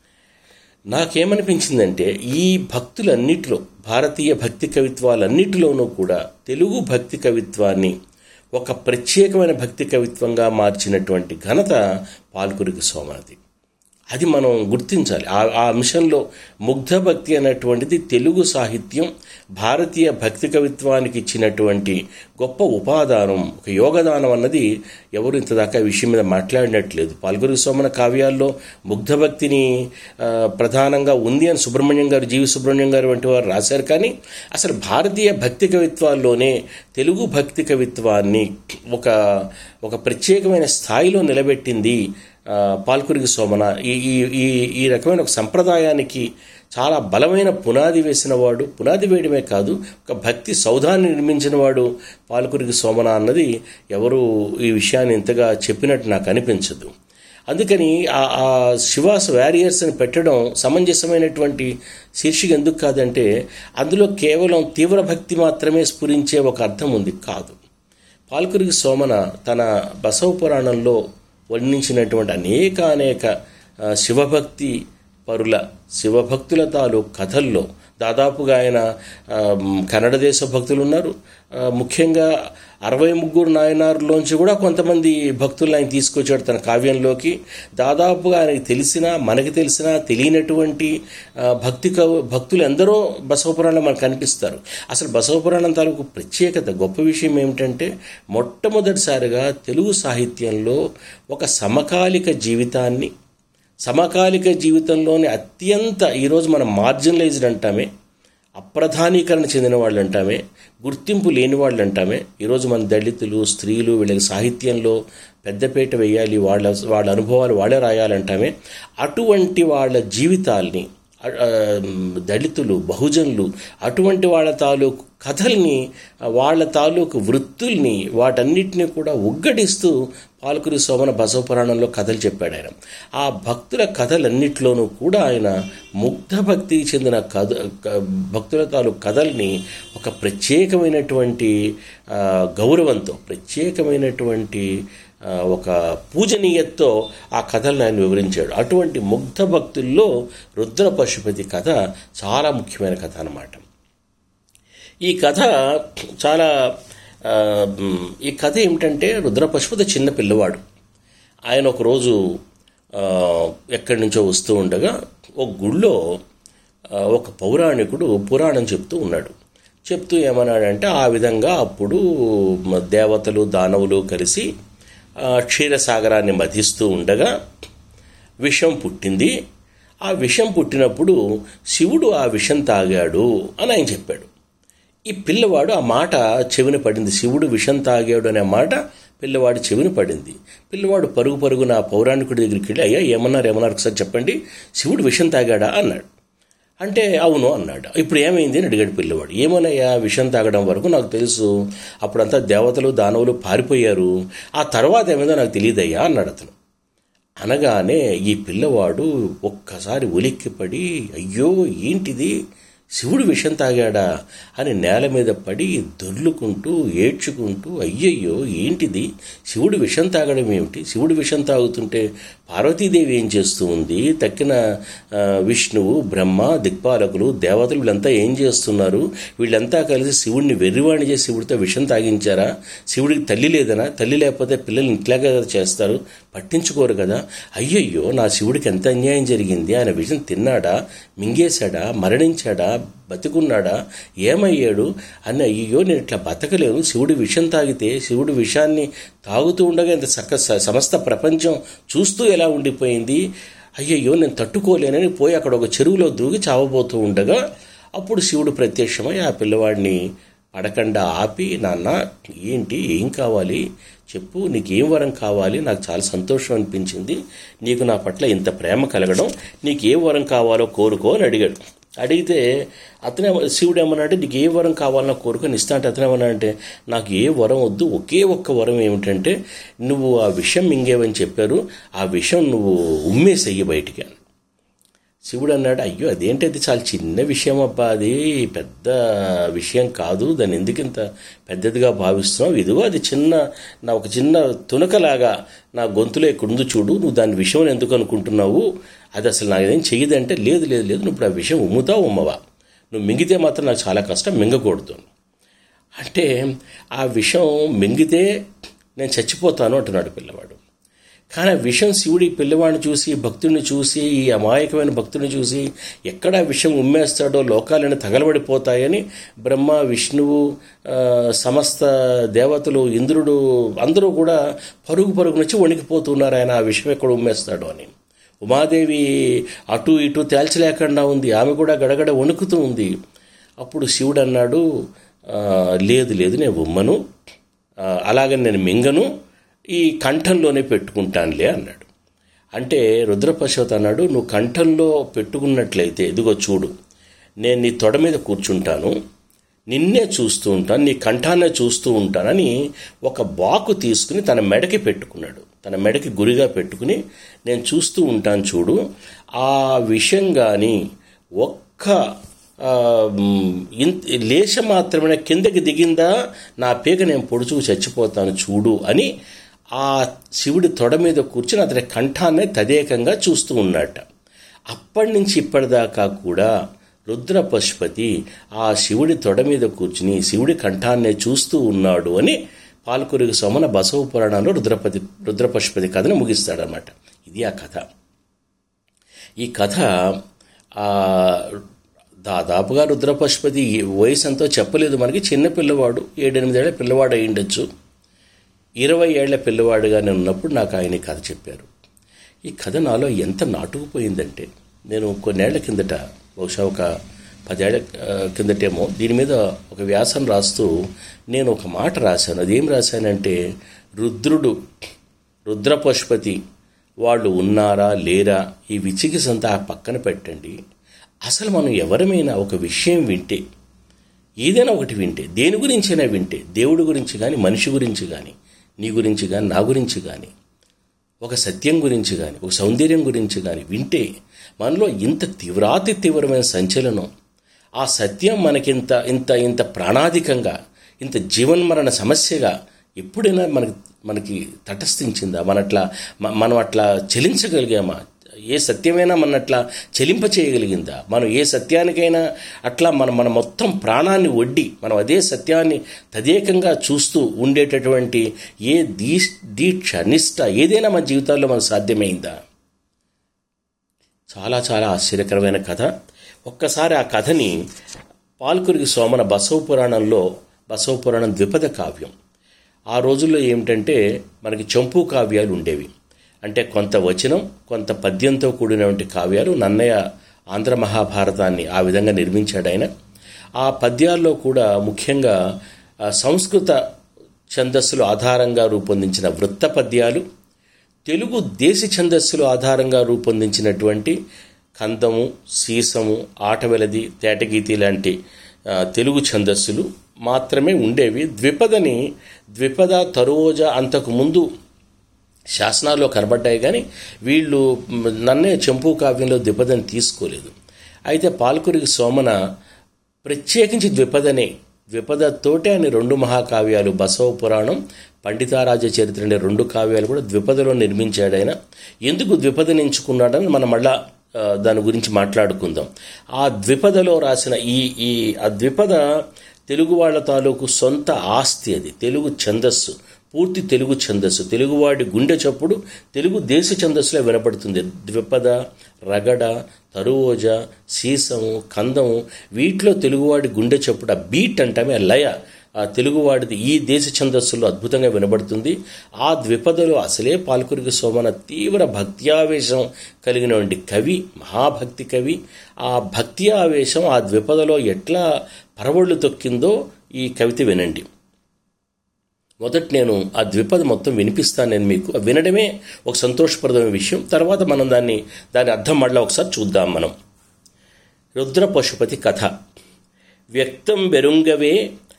నాకేమనిపించిందంటే ఈ భక్తులన్నిటిలో భారతీయ భక్తి కవిత్వాలన్నిటిలోనూ కూడా తెలుగు భక్తి కవిత్వాన్ని ఒక ప్రత్యేకమైన భక్తి కవిత్వంగా మార్చినటువంటి ఘనత పాల్కురికి సోమనది అది మనం గుర్తించాలి ఆ ఆ అంశంలో ముగ్ధ భక్తి అనేటువంటిది తెలుగు సాహిత్యం భారతీయ భక్తి కవిత్వానికి ఇచ్చినటువంటి గొప్ప ఉపాదానం ఒక యోగదానం అన్నది ఎవరు ఇంతదాకా ఈ విషయం మీద మాట్లాడినట్లేదు పాల్గొరి సోమన కావ్యాల్లో ముగ్ధ భక్తిని ఆ, ప్రధానంగా ఉంది అని సుబ్రహ్మణ్యం గారు జీవి సుబ్రహ్మణ్యం గారు వంటి వారు రాశారు కానీ అసలు భారతీయ భక్తి కవిత్వాల్లోనే తెలుగు భక్తి కవిత్వాన్ని ఒక ఒక ప్రత్యేకమైన స్థాయిలో నిలబెట్టింది ఆ, పాల్కురికి సోమన ఈ ఈ ఈ ఈ రకమైన ఒక సంప్రదాయానికి చాలా బలమైన పునాది వేసిన వాడు పునాది వేయడమే కాదు ఒక భక్తి సౌధాన్ని నిర్మించిన వాడు పాల్కురికి సోమన అన్నది ఎవరు ఈ విషయాన్ని ఇంతగా చెప్పినట్టు నాకు అనిపించదు అందుకని ఆ ఆ శివాస్ వారియర్స్ అని పెట్టడం సమంజసమైనటువంటి శీర్షిక ఎందుకు కాదంటే అందులో కేవలం తీవ్ర భక్తి మాత్రమే స్ఫురించే ఒక అర్థం ఉంది కాదు పాల్కురికి సోమన తన బసవ పురాణంలో వర్ణించినటువంటి అనేక అనేక ఆ, శివభక్తి పరుల శివభక్తుల తాలూ కథల్లో దాదాపుగా ఆయన ఆ, మ్, కన్నడ దేశ భక్తులు ఉన్నారు ఆ, ముఖ్యంగా అరవై ముగ్గురు నాయనారులోంచి కూడా కొంతమంది భక్తులను ఆయన తీసుకొచ్చాడు తన కావ్యంలోకి దాదాపుగా ఆయనకి తెలిసిన మనకి తెలిసిన తెలియనటువంటి ఆ, భక్తి కవు భక్తులు ఎందరో బసవపురాణంలో మనకు కనిపిస్తారు అసలు బసవపురాణం తాలూకు ప్రత్యేకత గొప్ప విషయం ఏమిటంటే మొట్టమొదటిసారిగా తెలుగు సాహిత్యంలో ఒక సమకాలిక జీవితాన్ని సమకాలిక జీవితంలోని అత్యంత ఈరోజు మనం మార్జినలైజ్డ్ అంటామే అప్రధానీకరణ చెందిన వాళ్ళు అంటామే గుర్తింపు లేని వాళ్ళు అంటామే ఈరోజు మన దళితులు స్త్రీలు వీళ్ళకి సాహిత్యంలో పెద్దపీట వేయాలి వాళ్ళ వాళ్ళ అనుభవాలు వాళ్ళే రాయాలంటామే అటువంటి వాళ్ళ జీవితాల్ని ఆ, ఆ, దళితులు బహుజనులు అటువంటి వాళ్ళ తాలూకు కథల్ని వాళ్ళ తాలూకు వృత్తుల్ని వాటన్నిటిని కూడా ఉగ్గడిస్తూ పాలకురి సోమన బసవపురాణంలో కథలు చెప్పాడు ఆయన ఆ భక్తుల కథలన్నిటిలోనూ కూడా ఆయన ముగ్ధ భక్తికి చెందిన కథ క- భక్తుల తాలూకు కథల్ని ఒక ప్రత్యేకమైనటువంటి ఆ, గౌరవంతో ప్రత్యేకమైనటువంటి ఆ, ఒక పూజనీయతతో ఆ కథలను ఆయన వివరించాడు అటువంటి ముగ్ధ భక్తుల్లో రుద్ర పశుపతి కథ చాలా ముఖ్యమైన కథ అన్నమాట ఈ కథ చాలా ఆ, మ్, ఈ కథ ఏమిటంటే రుద్ర పశుపతి చిన్న పిల్లవాడు ఆయన ఒకరోజు ఆ, ఎక్కడి నుంచో వస్తూ ఉండగా ఒక గుళ్ళో ఆ, ఒక పౌరాణికుడు పురాణం చెప్తూ ఉన్నాడు చెప్తూ ఏమన్నాడంటే ఆ విధంగా అప్పుడు మ- దేవతలు దానవులు కలిసి ఆ, క్షీరసాగరాన్ని మధిస్తూ ఉండగా విషం పుట్టింది ఆ విషం పుట్టినప్పుడు శివుడు ఆ విషం తాగాడు అని ఆయన చెప్పాడు ఈ పిల్లవాడు ఆ మాట చెవిన పడింది శివుడు విషం తాగాడు అనే మాట పిల్లవాడు చెవిన పడింది పిల్లవాడు పరుగు పరుగున ఆ పౌరాణికుడి దగ్గరికి వెళ్ళి అయ్యా ఏమన్నారు ఏమన్నారు ఒకసారి చెప్పండి శివుడు విషం తాగాడా అన్నాడు అంటే అవును అన్నాడు ఇప్పుడు ఏమైంది అని అడిగాడు పిల్లవాడు ఏమోనయ్యా విషం తాగడం వరకు నాకు తెలుసు అప్పుడంతా దేవతలు దానవులు పారిపోయారు ఆ తర్వాత ఏమైందో నాకు తెలియదయ్యా అన్నాడు అతను అనగానే ఈ పిల్లవాడు ఒక్కసారి ఉలిక్కిపడి అయ్యో ఏంటిది శివుడు విషం తాగాడా అని నేల మీద పడి దొర్లుకుంటూ ఏడ్చుకుంటూ అయ్యయ్యో ఏంటిది శివుడు విషం తాగడం ఏమిటి శివుడు విషం తాగుతుంటే పార్వతీదేవి ఏం చేస్తూ ఉంది తక్కిన ఆ, విష్ణువు బ్రహ్మ దిక్పాలకులు దేవతలు వీళ్ళంతా ఏం చేస్తున్నారు వీళ్ళంతా కలిసి శివుడిని వెర్రివాణి చేసి శివుడితో విషం తాగించారా శివుడికి తల్లి లేదనా తల్లి లేకపోతే పిల్లలు ఇంట్లాగే కదా చేస్తారు పట్టించుకోరు కదా అయ్యయ్యో నా శివుడికి ఎంత అన్యాయం జరిగింది ఆయన విషం తిన్నాడా మింగేశాడా మరణించాడా బతికున్నాడా ఏమయ్యాడు అని అయ్యో నేను ఇట్లా బతకలేను శివుడు విషం తాగితే శివుడు విషాన్ని తాగుతూ ఉండగా ఇంత సక స- సమస్త ప్రపంచం చూస్తూ ఎలా ఉండిపోయింది అయ్యయ్యో నేను తట్టుకోలేనని పోయి అక్కడ ఒక చెరువులో దూకి చావబోతూ ఉండగా అప్పుడు శివుడు ప్రత్యక్షమై ఆ పిల్లవాడిని పడకుండా ఆపి నాన్న ఏంటి ఏం కావాలి చెప్పు నీకు ఏం వరం కావాలి నాకు చాలా సంతోషం అనిపించింది నీకు నా పట్ల ఇంత ప్రేమ కలగడం నీకు ఏ వరం కావాలో కోరుకో అని అడిగాడు అడిగితే అతనే శివుడు ఏమన్నాడంటే నీకు ఏ వరం కావాలన్నా కోరుకొని ఇస్తా అంటే అతను ఏమన్నాడంటే నాకు ఏ వరం వద్దు ఒకే ఒక్క వరం ఏమిటంటే నువ్వు ఆ విషయం మింగేవని చెప్పారు ఆ విషయం నువ్వు ఉమ్మేసేయి బయటికి అని శివుడు అన్నాడు అయ్యో అదేంటది చాలా చిన్న విషయం అబ్బా అది పెద్ద విషయం కాదు దాన్ని ఎందుకు ఇంత పెద్దదిగా భావిస్తున్నావు ఇదిగో అది చిన్న నా ఒక చిన్న తునకలాగా నా గొంతులో ఇక్కడుంది చూడు నువ్వు దాని విషయం ఎందుకు అనుకుంటున్నావు అది అసలు నాకేం చెయ్యదంటే లేదు లేదు లేదు నువ్వు ఇప్పుడు ఆ విషయం ఉమ్ముతావు ఉమ్మవా నువ్వు మింగితే మాత్రం నాకు చాలా కష్టం మింగకూడదు అంటే ఆ విషయం మింగితే నేను చచ్చిపోతాను అంటున్నాడు పిల్లవాడు కానీ ఆ విషయం శివుడి పిల్లవాడిని చూసి భక్తుడిని చూసి ఈ అమాయకమైన భక్తుడిని చూసి ఎక్కడ ఆ విషయం ఉమ్మేస్తాడో లోకాలను తగలబడిపోతాయని బ్రహ్మ విష్ణువు ఆ, సమస్త దేవతలు ఇంద్రుడు అందరూ కూడా పరుగు పరుగు నుంచి వణికిపోతున్నారు ఆయన ఆ విషయం ఎక్కడ ఉమ్మేస్తాడో అని ఉమాదేవి అటు ఇటు తేల్చలేకుండా ఉంది ఆమె కూడా గడగడ వణుకుతూ ఉంది అప్పుడు శివుడు అన్నాడు "ఆ, లేదు లేదు నేను ఉమ్మను ఆ, అలాగని నేను మింగను ఈ కంఠంలోనే పెట్టుకుంటానులే అన్నాడు అంటే రుద్రపశవత అన్నాడు నువ్వు కంఠంలో పెట్టుకున్నట్లయితే ఇదిగో చూడు నేను నీ తొడ మీద కూర్చుంటాను నిన్నే చూస్తూ ఉంటాను నీ కంఠాన్నే చూస్తూ ఉంటానని ఒక బాకు తీసుకుని తన మెడకి పెట్టుకున్నాడు తన మెడకి గురిగా పెట్టుకుని నేను చూస్తూ ఉంటాను చూడు ఆ విషయం కానీ ఒక్క ఆ, మ్, ఇంత లేశ మాత్రమే కిందకి దిగిందా నా పీక నేను పొడుచుకు చచ్చిపోతాను చూడు అని ఆ శివుడి తొడ మీద కూర్చుని అతని కంఠాన్నే తదేకంగా చూస్తూ ఉన్నట్ట అప్పటి నుంచి ఇప్పటిదాకా కూడా రుద్ర పశుపతి ఆ శివుడి తొడ మీద కూర్చుని శివుడి కంఠాన్నే చూస్తూ ఉన్నాడు అని పాల్కొరుగు సోమన బసవ పురాణంలో రుద్రపతి రుద్రపశుపతి కథను ముగిస్తాడనమాట ఇది ఆ కథ ఈ కథ ఆ, దాదాపుగా రుద్రపశుపతి వయసు ఎంతో చెప్పలేదు మనకి చిన్న పిల్లవాడు ఏడెనిమిదేళ్ల పిల్లవాడు అయి ఉండొచ్చు ఇరవై ఏళ్ల పిల్లవాడుగానే ఉన్నప్పుడు నాకు ఆయన ఈ కథ చెప్పారు ఈ కథ నాలో ఎంత నాటుకుపోయిందంటే నేను కొన్నేళ్ల కిందట బహుశా ఒక పదేళ్ల ఆ, కిందటేమో దీని మీద ఒక వ్యాసం రాస్తూ నేను ఒక మాట రాశాను అదేం రాశానంటే రుద్రుడు రుద్రపశుపతి వాళ్ళు ఉన్నారా లేరా ఈ విచికిసంతా ఆ పక్కన పెట్టండి అసలు మనం ఎవరమైనా ఒక విషయం వింటే ఏదైనా ఒకటి వింటే దేని గురించైనా వింటే దేవుడి గురించి కానీ మనిషి గురించి కానీ నీ గురించి కానీ నా గురించి కానీ ఒక సత్యం గురించి కానీ ఒక సౌందర్యం గురించి కానీ వింటే మనలో ఇంత తీవ్రాతి తీవ్రమైన సంచలనం ఆ సత్యం మనకింత ఇంత ఇంత ప్రాణాధికంగా ఇంత జీవన్మరణ సమస్యగా ఎప్పుడైనా మనకి మనకి తటస్థించిందా మన అట్లా మ- మనం అట్లా చెలించగలిగామా ఏ సత్యమైనా మన అట్లా చెలింప చేయగలిగిందా మనం ఏ సత్యానికైనా అట్లా మనం మన మొత్తం ప్రాణాన్ని ఒడ్డి మనం అదే సత్యాన్ని తదేకంగా చూస్తూ ఉండేటటువంటి ఏ దీ దీక్ష నిష్ట ఏదైనా మన జీవితాల్లో మనకు సాధ్యమైందా చాలా చాలా ఆశ్చర్యకరమైన కథ ఒక్కసారి ఆ కథని పాల్కురికి సోమన బసవ పురాణంలో బసవ పురాణం ద్విపద కావ్యం ఆ రోజుల్లో ఏమిటంటే మనకి చంపు కావ్యాలు ఉండేవి అంటే కొంత వచనం కొంత పద్యంతో కూడినటువంటి కావ్యాలు నన్నయ్య ఆంధ్ర మహాభారతాన్ని ఆ విధంగా నిర్మించాడు ఆయన ఆ పద్యాల్లో కూడా ముఖ్యంగా ఆ, సంస్కృత ఛందస్సులు ఆధారంగా రూపొందించిన వృత్త పద్యాలు తెలుగు దేశ ఛందస్సులు ఆధారంగా రూపొందించినటువంటి కందము సీసము ఆటవెలది తేటగీతి లాంటి ఆ, తెలుగు ఛందస్సులు మాత్రమే ఉండేవి ద్విపదని ద్విపద తరువోజ అంతకు ముందు శాసనాల్లో కనబడ్డాయి కానీ వీళ్ళు మ్, నన్నే చెంపు కావ్యంలో ద్విపదని తీసుకోలేదు అయితే పాల్కురికి సోమన ప్రత్యేకించి ద్విపదనే ద్విపదతోటే అని రెండు మహాకావ్యాలు బసవ పురాణం పండితారాజ చరిత్ర అనే రెండు కావ్యాలు కూడా ద్విపదలో నిర్మించాడు ఆయన ఎందుకు ద్విపదని ఎంచుకున్నాడని మనం మళ్ళా ఆ, దాని గురించి మాట్లాడుకుందాం ఆ ద్విపదలో రాసిన ఈ ఈ ఆ ద్విపద తెలుగు వాళ్ళ తాలూకు సొంత ఆస్తి అది తెలుగు ఛందస్సు పూర్తి తెలుగు ఛందస్సు తెలుగువాడి గుండె చప్పుడు తెలుగు దేశ ఛందస్సులో వినపడుతుంది ద్విపద రగడ తరువోజ సీసము కందము వీటిలో తెలుగువాడి గుండె చప్పుడు ఆ బీట్ అంటామే ఆ లయ ఆ తెలుగువాడిది ఈ దేశ ఛందస్సులో అద్భుతంగా వినబడుతుంది ఆ ద్విపదలో అసలే పాల్కురికి సోమన తీవ్ర భక్త్యావేశం కలిగినటువంటి కవి మహాభక్తి కవి ఆ భక్తి ఆవేశం ఆ ద్విపదలో ఎట్లా పరవళ్ళు తొక్కిందో ఈ కవిత వినండి మొదట నేను ఆ ద్విపద మొత్తం వినిపిస్తాను నేను మీకు ఆ వినడమే ఒక సంతోషప్రదమైన విషయం తర్వాత మనం దాన్ని దాని అర్థం మళ్ళీ ఒకసారి చూద్దాం మనం రుద్ర పశుపతి కథ వ్యక్తం వెరుంగవే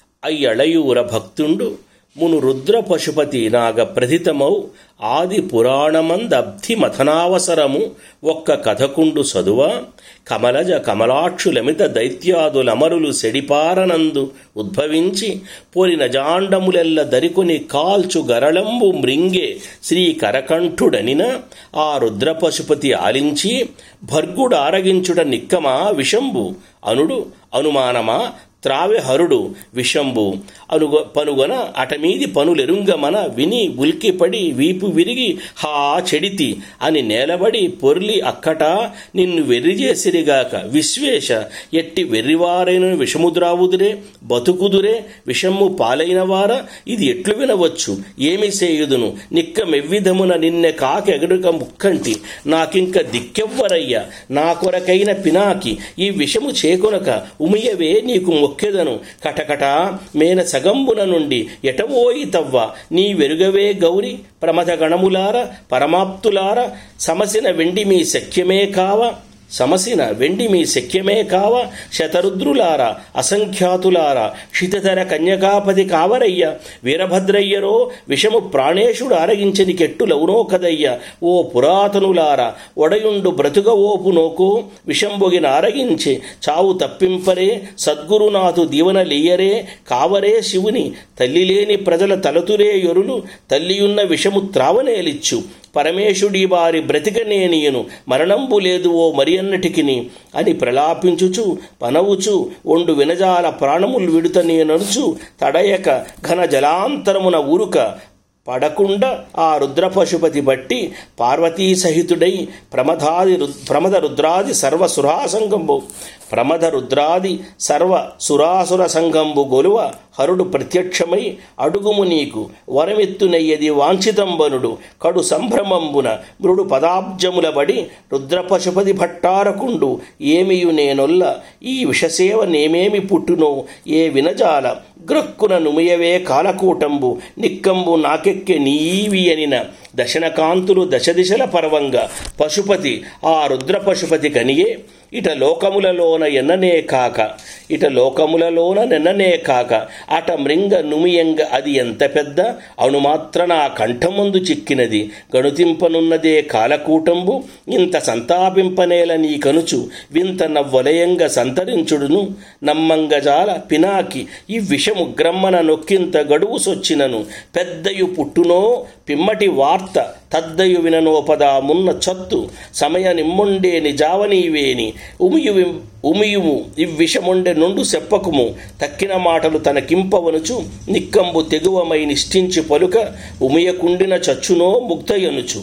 అయ్యళయూర భక్తుండు మును రుద్ర పశుపతి నాగ ప్రథితమౌ ఆది పురాణమందబ్ధి మథనావసరము ఒక్క కథకుండు సదువ కమలజ కమలాక్షులమిత దైత్యాదులమరులు సెడిపారనందు ఉద్భవించి పోలిన జాండములెల్ల దరికొని కాల్చు గరళంబు మృంగే శ్రీ కరకంఠుడనిన ఆ రుద్ర పశుపతి ఆలించి భర్గుడు ఆరగించుట నిక్కమా విషంబు అనుడు అనుమానమా త్రావె హరుడు విషంబు అనుగ పనుగొన అటమీది పనులెరుంగమన విని ఉల్కిపడి వీపు విరిగి హా చెడితి అని నేలబడి పొర్లి అక్కట నిన్ను వెర్రిచేసిరిగాక విశ్వేశ ఎట్టి వెర్రివారైన విషముద్రావుదురే బతుకుదురే విషము పాలైన వార ఇది ఎట్లు వినవచ్చు ఏమి సేయుదును నిక్క మెవ్విధమున నిన్నె కాకెగడుక ముక్కంటి నాకింక దిక్కెవ్వరయ్య నా కొరకైన పినాకి ఈ విషము చేకొనక ఉమియవే నీకు మొక్కెదను కటకట మేన సగంబున నుండి ఎటవోయి తవ్వ నీ వెరుగవే గౌరి ప్రమథ గణములార పరమాప్తులార సమసిన వెండి మీ శక్యమే కావ సమసిన వెండి మీ శక్యమే కావ శతరుద్రులార అసంఖ్యాతులార క్షితధర కన్యకాపతి కావరయ్య వీరభద్రయ్యరో విషము ప్రాణేశుడు ఆరగించని కెట్టులవునో కదయ్య ఓ పురాతనులార ఒడయుండు బ్రతుక ఓపు నోకు విషంబొగిన ఆరగించి చావు తప్పింపరే సద్గురునాథు దీవనలియ్యరే కావరే శివుని తల్లిలేని ప్రజల తలతురే యొరులు తల్లియున్న విషము త్రావనేలిచ్చు పరమేశుడి వారి బ్రతికనేనియను మరణంబు లేదు ఓ మరి అన్నటికిని అని ప్రలాపించుచు పనవుచు ఒండు వినజాల ప్రాణములు విడుత నేననుచు తడయక ఘన జలాంతరమున ఊరుక పడకుండా ఆ రుద్రపశుపతి బట్టి పార్వతీ సహితుడై ప్రమదాది ప్రమద రుద్రాది సర్వ సురాసంగంబు ప్రమద రుద్రాది సర్వ సురాసుర సంగంబు గొలువ హరుడు ప్రత్యక్షమై అడుగుము నీకు వరమెత్తునయ్యది వాంఛితంబనుడు కడు సంభ్రమంబున మృడు పదాబ్జముల బడి రుద్రపశుపతి భట్టారకుండు ఏమియు నేనొల్ల ఈ విషసేవ నేమేమి పుట్టునో ఏ వినజాల గ్రక్కున నుమియవే కాలకూటంబు నిక్కంబు నాకెక్కె నీవి అనిన దశనకాంతులు దశ దిశల పర్వంగా పశుపతి ఆ రుద్ర పశుపతి కనియే ఇట లోకములలోన ఎన్ననే కాక ఇట లోకములలోన నెన్ననే కాక అట మృంగ నుమియంగ అది ఎంత పెద్ద అణుమాత్ర నా కంఠమందు చిక్కినది గణుతింపనున్నదే కాలకూటంబు ఇంత సంతాపింపనేల నీ కనుచు వింత నవ్వలయంగ సంతరించుడును నమ్మంగజాల పినాకి ఈ విషము గ్రమ్మన నొక్కింత గడువు సొచ్చినను పెద్దయు పుట్టునో పిమ్మటి వార్త తద్దయు విననోపద మున్న చత్తు సమయ నిమ్ముండే నిజావనీవేని ఉమియు ఉమియుము ఇవ్విషముండె నుండు సెప్పకుము తక్కిన మాటలు తనకింపవనుచు నిక్కంబు తెగువమై నిష్ఠించి పలుక ఉమియకుండిన చచ్చునో ముగ్ధయనుచు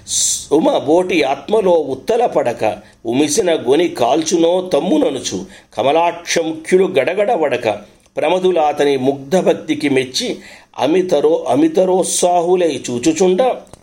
ఉమ బోటి ఆత్మలో ఉత్తల పడక ఉమిసిన గొని కాల్చునో తమ్ముననుచు కమలాక్షముఖ్యులు గడగడవడక ప్రమదుల అతని ముగ్ధ భక్తికి మెచ్చి అమితరో అమితరోత్సాహులై చూచుచుండ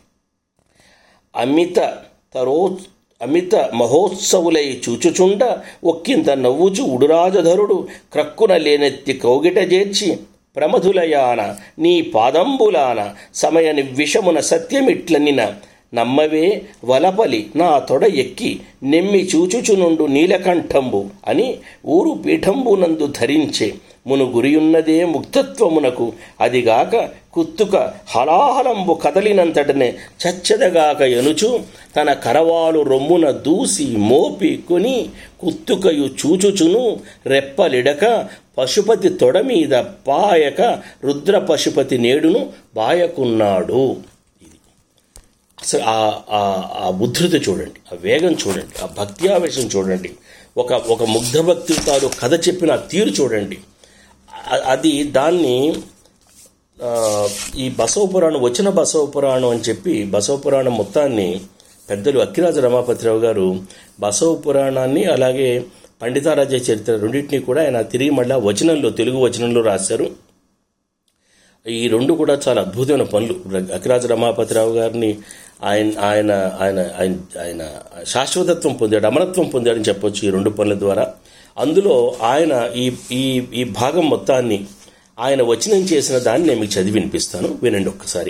అమిత తరో అమిత మహోత్సవులై చూచుచుండ ఒక్కింత నవ్వుచు ఉడురాజధరుడు క్రక్కున లేనెత్తి కౌగిట చేర్చి ప్రమధులయాన నీ పాదంబులాన సమయ విషమున సత్యమిట్లనిన నమ్మవే వలపలి నా తొడ ఎక్కి నెమ్మి చూచుచునుండు నీలకంఠంబు అని ఊరు పీఠంబునందు ధరించే మును గురియున్నదే ముక్తత్వమునకు అదిగాక కుత్తుక హలాహలంబు కదలినంతటనే చచ్చదగాక ఎనుచు తన కరవాలు రొమ్మున దూసి మోపి కొని కుత్తుకయు చూచుచును రెప్పలిడక పశుపతి తొడ మీద పాయక రుద్ర పశుపతి నేడును బాయకున్నాడు ఇది అసలు ఆ ఉద్ధృతి చూడండి ఆ వేగం చూడండి ఆ భక్తి ఆవేశం చూడండి ఒక ఒక ముగ్ధ భక్తి తాను కథ చెప్పిన తీరు చూడండి అది దాన్ని ఈ బసవ పురాణం వచ్చిన బసవ పురాణం అని చెప్పి బసవ పురాణం మొత్తాన్ని పెద్దలు అక్కిరాజు రమాపతిరావు గారు బసవ పురాణాన్ని అలాగే పండితారాజ్య చరిత్ర రెండింటినీ కూడా ఆయన తిరిగి మళ్ళా వచనంలో తెలుగు వచనంలో రాశారు ఈ రెండు కూడా చాలా అద్భుతమైన పనులు అఖిరాజ రమాపతిరావు గారిని ఆయన ఆయన ఆయన ఆయన ఆయన శాశ్వతత్వం పొందాడు అమరత్వం పొందాడని చెప్పొచ్చు ఈ రెండు పనుల ద్వారా అందులో ఆయన ఈ ఈ ఈ భాగం మొత్తాన్ని ఆయన వచనం చేసిన దాన్ని నేను మీకు చదివి వినిపిస్తాను వినండి ఒక్కసారి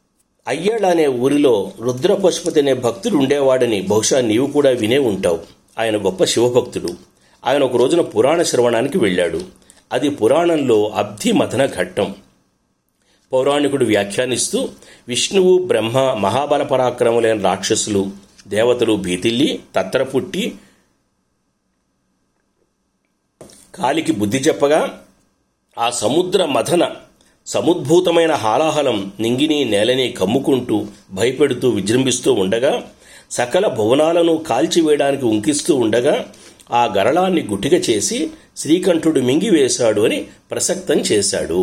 అయ్యాళ అనే ఊరిలో రుద్ర పశుపతి అనే భక్తుడు ఉండేవాడని బహుశా నీవు కూడా వినే ఉంటావు ఆయన గొప్ప శివభక్తుడు ఆయన ఒక రోజున పురాణ శ్రవణానికి వెళ్ళాడు అది పురాణంలో అబ్ధి మథన ఘట్టం పౌరాణికుడు వ్యాఖ్యానిస్తూ విష్ణువు బ్రహ్మ మహాబల పరాక్రములైన రాక్షసులు దేవతలు భీతిల్లి తత్తరపుట్టి కాలికి బుద్ధి చెప్పగా ఆ సముద్ర మథన సముద్భూతమైన హాలాహలం నింగిని నేలని కమ్ముకుంటూ భయపెడుతూ విజృంభిస్తూ ఉండగా సకల భువనాలను కాల్చివేయడానికి ఉంకిస్తూ ఉండగా ఆ గరళాన్ని గుటిక చేసి శ్రీకంఠుడు మింగివేశాడు అని ప్రసక్తం చేశాడు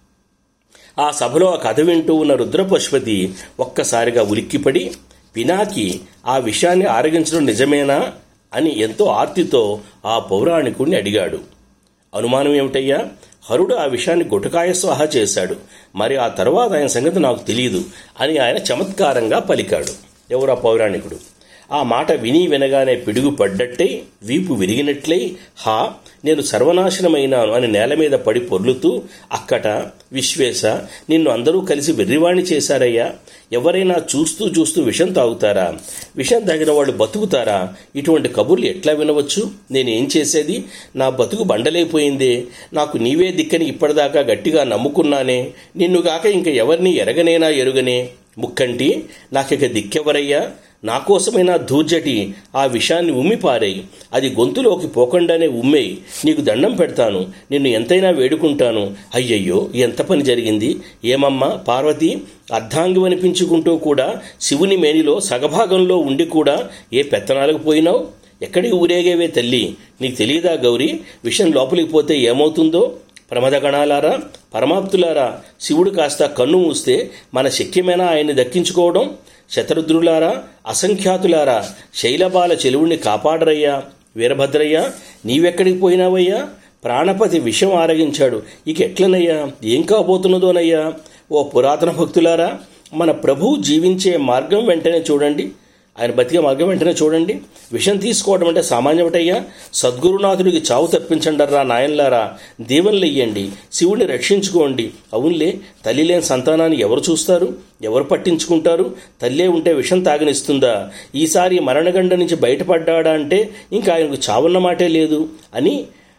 ఆ సభలో ఆ కథ వింటూ ఉన్న రుద్రపశుపతి ఒక్కసారిగా ఉలిక్కిపడి పినాకి ఆ విషయాన్ని ఆరగించడం నిజమేనా అని ఎంతో ఆర్తితో ఆ పౌరాణికుణ్ణి అడిగాడు అనుమానం ఏమిటయ్యా హరుడు ఆ విషయాన్ని గుటకాయ స్వాహ చేశాడు మరి ఆ తర్వాత ఆయన సంగతి నాకు తెలియదు అని ఆయన చమత్కారంగా పలికాడు ఎవరు ఆ పౌరాణికుడు ఆ మాట విని వినగానే పిడుగు పడ్డట్టై వీపు విరిగినట్లై హా నేను సర్వనాశనమైనాను అని నేల మీద పడి పొర్లుతూ అక్కట విశ్వేశ నిన్ను అందరూ కలిసి వెర్రివాణి చేశారయ్యా ఎవరైనా చూస్తూ చూస్తూ విషం తాగుతారా విషం తాగిన వాళ్ళు బతుకుతారా ఇటువంటి కబుర్లు ఎట్లా వినవచ్చు నేనేం చేసేది నా బతుకు బండలైపోయిందే నాకు నీవే దిక్కని ఇప్పటిదాకా గట్టిగా నమ్ముకున్నానే నిన్నుగాక ఇంక ఎవరిని ఎరగనేనా ఎరుగనే ముక్కంటి నాకిక దిక్కెవరయ్యా నా కోసమైనా దూర్జటి ఆ విషయాన్ని ఉమ్మిపారేయి అది గొంతులోకి పోకుండానే ఉమ్మేయి నీకు దండం పెడతాను నిన్ను ఎంతైనా వేడుకుంటాను అయ్యయ్యో ఎంత పని జరిగింది ఏమమ్మా పార్వతి అర్ధాంగి అనిపించుకుంటూ కూడా శివుని మేనిలో సగభాగంలో ఉండి కూడా ఏ పెత్తనాలకు పోయినావు ఎక్కడికి ఊరేగేవే తల్లి నీకు తెలియదా గౌరీ విషయం లోపలికి పోతే ఏమవుతుందో ప్రమదగణాలారా పరమాప్తులారా శివుడు కాస్త కన్ను మూస్తే మన శక్యమేనా ఆయన్ని దక్కించుకోవడం శతరుద్రులారా అసంఖ్యాతులారా శైలబాల చెలువుణ్ణి కాపాడరయ్యా వీరభద్రయ్య నీవెక్కడికి పోయినావయ్యా ప్రాణపతి విషం ఆరగించాడు ఇక ఎట్లనయ్యా ఏం కాబోతున్నదోనయ్యా ఓ పురాతన భక్తులారా మన ప్రభువు జీవించే మార్గం వెంటనే చూడండి ఆయన బతికే మార్గం వెంటనే చూడండి విషం తీసుకోవడం అంటే సామాన్యమటయ్యా సద్గురునాథుడికి చావు తప్పించండర్రా నాయన్లారా దీవెనలు ఇయ్యండి శివుణ్ణి రక్షించుకోండి అవునులే తల్లి లేని సంతానాన్ని ఎవరు చూస్తారు ఎవరు పట్టించుకుంటారు తల్లే ఉంటే విషం తాగనిస్తుందా ఈసారి మరణగండ నుంచి బయటపడ్డాడా అంటే ఇంకా ఆయనకు చావున్న మాటే లేదు అని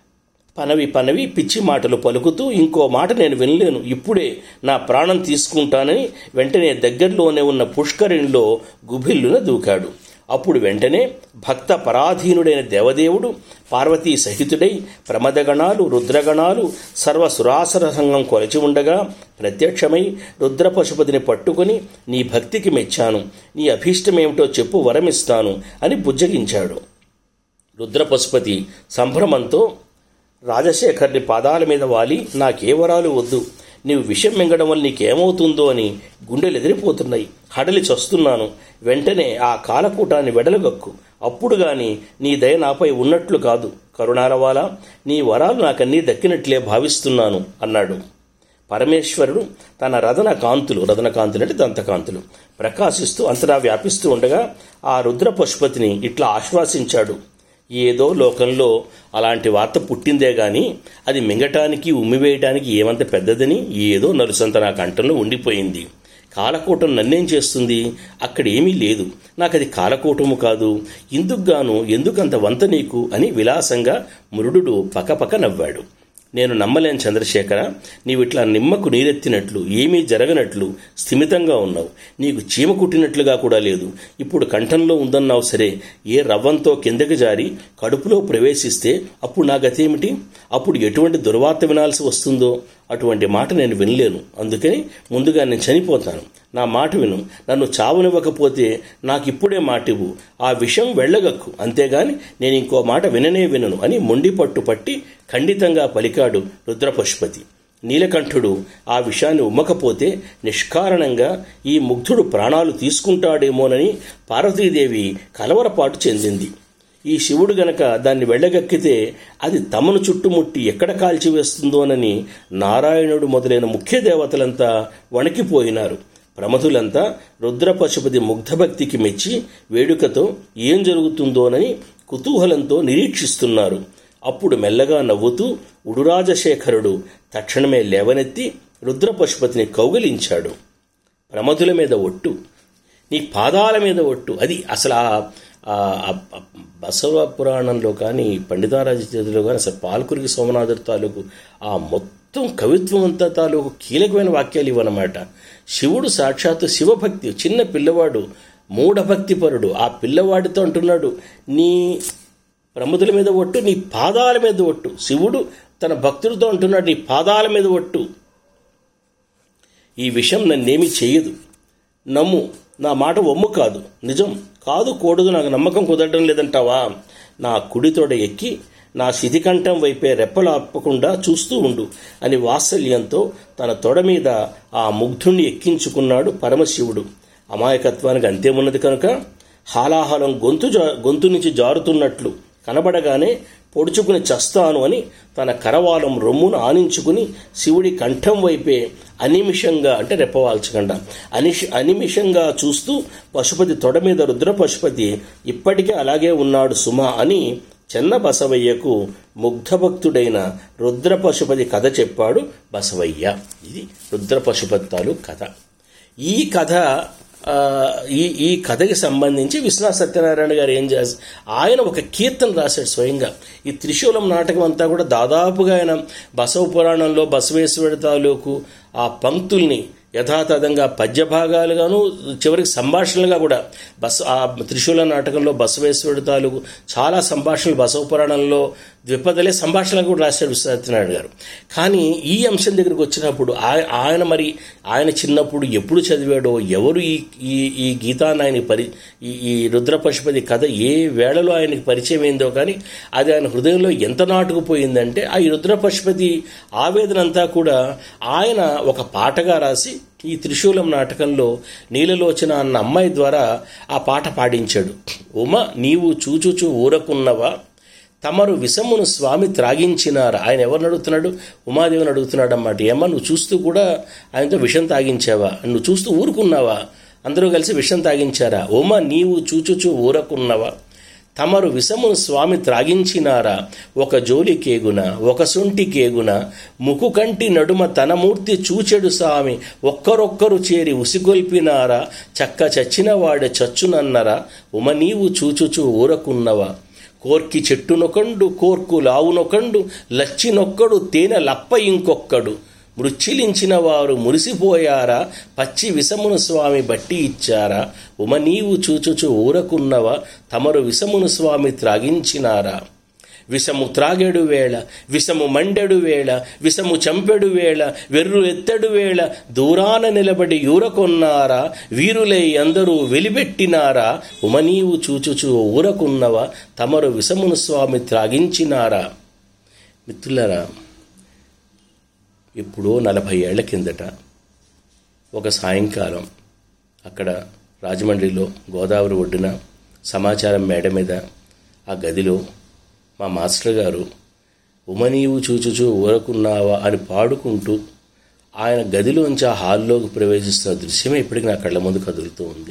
పనవి పనవి పిచ్చి మాటలు పలుకుతూ ఇంకో మాట నేను వినలేను ఇప్పుడే నా ప్రాణం తీసుకుంటానని వెంటనే దగ్గరలోనే ఉన్న పుష్కరిణిలో గుభిల్లున దూకాడు అప్పుడు వెంటనే భక్త పరాధీనుడైన దేవదేవుడు పార్వతీ సహితుడై ప్రమదగణాలు రుద్రగణాలు సర్వసురాసర సంఘం కొలచి ఉండగా ప్రత్యక్షమై రుద్రపశుపతిని పట్టుకొని నీ భక్తికి మెచ్చాను నీ అభీష్టమేమిటో చెప్పు వరమిస్తాను అని బుజ్జగించాడు రుద్రపశుపతి సంభ్రమంతో రాజశేఖర్ని పాదాల మీద వాలి నాకే వరాలు వద్దు నీవు విషం మింగడం వల్ల నీకేమవుతుందో అని గుండెలు ఎదిరిపోతున్నాయి హడలి చస్తున్నాను వెంటనే ఆ కాలకూటాన్ని వెడలగక్కు అప్పుడు గాని నీ దయ నాపై ఉన్నట్లు కాదు కరుణాలవాల నీ వరాలు నాకన్నీ దక్కినట్లే భావిస్తున్నాను అన్నాడు పరమేశ్వరుడు తన రథన కాంతులు రథన కాంతులు అంటే దంతకాంతులు ప్రకాశిస్తూ అంతటా వ్యాపిస్తూ ఉండగా ఆ రుద్ర పశుపతిని ఇట్లా ఆశ్వాసించాడు ఏదో లోకంలో అలాంటి వార్త పుట్టిందే గాని అది మింగటానికి ఉమ్మివేయటానికి ఏమంత పెద్దదని ఏదో నలుసంత నా కంఠంలో ఉండిపోయింది కాలకూటం నన్నేం చేస్తుంది అక్కడ ఏమీ లేదు నాకు అది కాలకూటము కాదు ఇందుకుగాను ఎందుకంత వంత నీకు అని విలాసంగా మురుడు పకపక నవ్వాడు నేను నమ్మలేను చంద్రశేఖర నీవిట్లా నిమ్మకు నీరెత్తినట్లు ఏమీ జరగనట్లు స్థిమితంగా ఉన్నావు నీకు చీమ కుట్టినట్లుగా కూడా లేదు ఇప్పుడు కంఠంలో ఉందన్నావు సరే ఏ రవ్వంతో కిందకి జారి కడుపులో ప్రవేశిస్తే అప్పుడు నా గతేమిటి అప్పుడు ఎటువంటి దుర్వార్త వినాల్సి వస్తుందో అటువంటి మాట నేను వినలేను అందుకని ముందుగా నేను చనిపోతాను నా మాట విను నన్ను చావనివ్వకపోతే నాకు ఇప్పుడే మాటివ్వు ఆ విషయం వెళ్ళగక్కు అంతేగాని నేను ఇంకో మాట విననే వినను అని మొండి పట్టు పట్టి ఖండితంగా పలికాడు రుద్రపశుపతి నీలకంఠుడు ఆ విషయాన్ని ఉమ్మకపోతే నిష్కారణంగా ఈ ముగ్ధుడు ప్రాణాలు తీసుకుంటాడేమోనని పార్వతీదేవి కలవరపాటు చెందింది ఈ శివుడు గనక దాన్ని వెళ్ళగక్కితే అది తమను చుట్టుముట్టి ఎక్కడ కాల్చివేస్తుందోనని నారాయణుడు మొదలైన ముఖ్య దేవతలంతా వణికిపోయినారు ప్రమధులంతా రుద్రపశుపతి ముగ్ధభక్తికి మెచ్చి వేడుకతో ఏం జరుగుతుందోనని కుతూహలంతో నిరీక్షిస్తున్నారు అప్పుడు మెల్లగా నవ్వుతూ ఉడురాజశేఖరుడు తక్షణమే లేవనెత్తి రుద్రపశుపతిని కౌగిలించాడు ప్రమధుల మీద ఒట్టు నీ పాదాల మీద ఒట్టు అది అసలు ఆ ఆ బసవ పురాణంలో కానీ పండితారాజ చేతిలో కానీ అసలు పాల్కురికి సోమనాథుడి తాలూకు ఆ మొత్తం కవిత్వం అంతా తాలూకు కీలకమైన వాక్యాలు ఇవన్నమాట శివుడు సాక్షాత్తు శివభక్తి చిన్న పిల్లవాడు మూఢభక్తిపరుడు ఆ పిల్లవాడితో అంటున్నాడు నీ ప్రముదుల మీద ఒట్టు నీ పాదాల మీద ఒట్టు శివుడు తన భక్తుడితో అంటున్నాడు నీ పాదాల మీద ఒట్టు ఈ విషయం నన్నేమీ చేయదు నమ్ము నా మాట ఒమ్ము కాదు నిజం కాదు కూడదు నాకు నమ్మకం కుదరడం లేదంటావా నా కుడితోడ ఎక్కి నా శితికంఠం వైపే రెప్పలు ఆపకుండా చూస్తూ ఉండు అని వాత్సల్యంతో తన తొడ మీద ఆ ముగ్ధుణ్ణి ఎక్కించుకున్నాడు పరమశివుడు అమాయకత్వానికి అంతేమున్నది కనుక హాలాహలం గొంతు జా గొంతు నుంచి జారుతున్నట్లు కనబడగానే పొడుచుకుని చస్తాను అని తన కరవాలం రొమ్మును ఆనించుకుని శివుడి కంఠం వైపే అనిమిషంగా అంటే రెప్పవాల్చకుండా అనిష్ అనిమిషంగా చూస్తూ పశుపతి తొడ మీద రుద్ర పశుపతి ఇప్పటికే అలాగే ఉన్నాడు సుమా అని చెన్న బసవయ్యకు ముగ్ధభక్తుడైన రుద్ర పశుపతి కథ చెప్పాడు బసవయ్య ఇది రుద్ర పశుపతి తాలూ కథ ఈ కథ ఆ, ఈ ఈ కథకి సంబంధించి విశ్వనాథ్ సత్యనారాయణ గారు ఏం చేస్తారు ఆయన ఒక కీర్తన రాశాడు స్వయంగా ఈ త్రిశూలం నాటకం అంతా కూడా దాదాపుగా ఆయన బసవ పురాణంలో బసవేశ్వరుడి తాలూకు ఆ పంక్తుల్ని యథాతథంగా పద్య భాగాలుగాను చివరికి సంభాషణలుగా కూడా బస్ ఆ త్రిశూల నాటకంలో బసవేశ్వరుడి తాలూకు చాలా సంభాషణలు బసవ పురాణంలో ద్విపదలే సంభాషణలు కూడా రాశాడు సత్యనారాయణ గారు కానీ ఈ అంశం దగ్గరికి వచ్చినప్పుడు ఆయ- ఆయన మరి ఆయన చిన్నప్పుడు ఎప్పుడు చదివాడో ఎవరు ఈ ఈ ఈ గీతాన్ని ఆయన పరి ఈ ఈ రుద్ర పశుపతి కథ ఏ వేళలో ఆయనకి పరిచయం అయిందో కానీ అది ఆయన హృదయంలో ఎంత నాటుకుపోయిందంటే ఆ ఈ రుద్ర పశుపతి ఆవేదన అంతా కూడా ఆయన ఒక పాటగా రాసి ఈ త్రిశూలం నాటకంలో నీలలోచన అన్న అమ్మాయి ద్వారా ఆ పాట పాడించాడు ఉమ నీవు చూచుచూ ఊరకున్నవా తమరు విషమును స్వామి త్రాగించినారా ఆయన ఎవరిని అడుగుతున్నాడు ఉమాదేవిని అడుగుతున్నాడు అన్నమాట ఏమా నువ్వు చూస్తూ కూడా ఆయనతో విషం తాగించావా నువ్వు చూస్తూ ఊరుకున్నావా అందరూ కలిసి విషం తాగించారా ఉమ నీవు చూచుచూ ఊరకున్నవా తమరు విషమును స్వామి త్రాగించినారా ఒక జోలి కేగున ఒక సొంటి కేగున ముకు కంటి నడుమ తన మూర్తి చూచెడు స్వామి ఒక్కరొక్కరు చేరి ఉసిగొల్పినారా చక్క చచ్చిన వాడే చచ్చునన్నరా ఉమ నీవు చూచుచూ ఊరకున్నవా కోర్కి చెట్టునొకండు కోర్కు లావునొకండు లచ్చినొక్కడు తేనె లప్ప ఇంకొక్కడు మృచ్ఛిలించిన వారు మురిసిపోయారా పచ్చి విషమును స్వామి బట్టి ఇచ్చారా ఉమ నీవు చూచుచు ఊరకున్నవా తమరు విషమును స్వామి త్రాగించినారా విషము త్రాగెడు వేళ విషము మండెడు వేళ విషము చంపెడు వేళ వెర్రు ఎత్తడు వేళ దూరాన నిలబడి యూరకొన్నారా వీరులై అందరూ వెలిబెట్టినారా ఉమనీవు చూచుచు ఊరకున్నవా తమరు విషమును స్వామి త్రాగించినారా మిత్రులారా ఎప్పుడో నలభై ఏళ్ల కిందట ఒక సాయంకాలం అక్కడ రాజమండ్రిలో గోదావరి ఒడ్డున సమాచారం మేడ మీద ఆ గదిలో మా మాస్టర్ గారు ఉమనీవు చూచుచూ ఊరకున్నావా అని పాడుకుంటూ ఆయన గదిలోంచి ఆ హాల్లోకి ప్రవేశిస్తున్న దృశ్యమే ఇప్పటికి నా కళ్ళ ముందు కదులుతూ ఉంది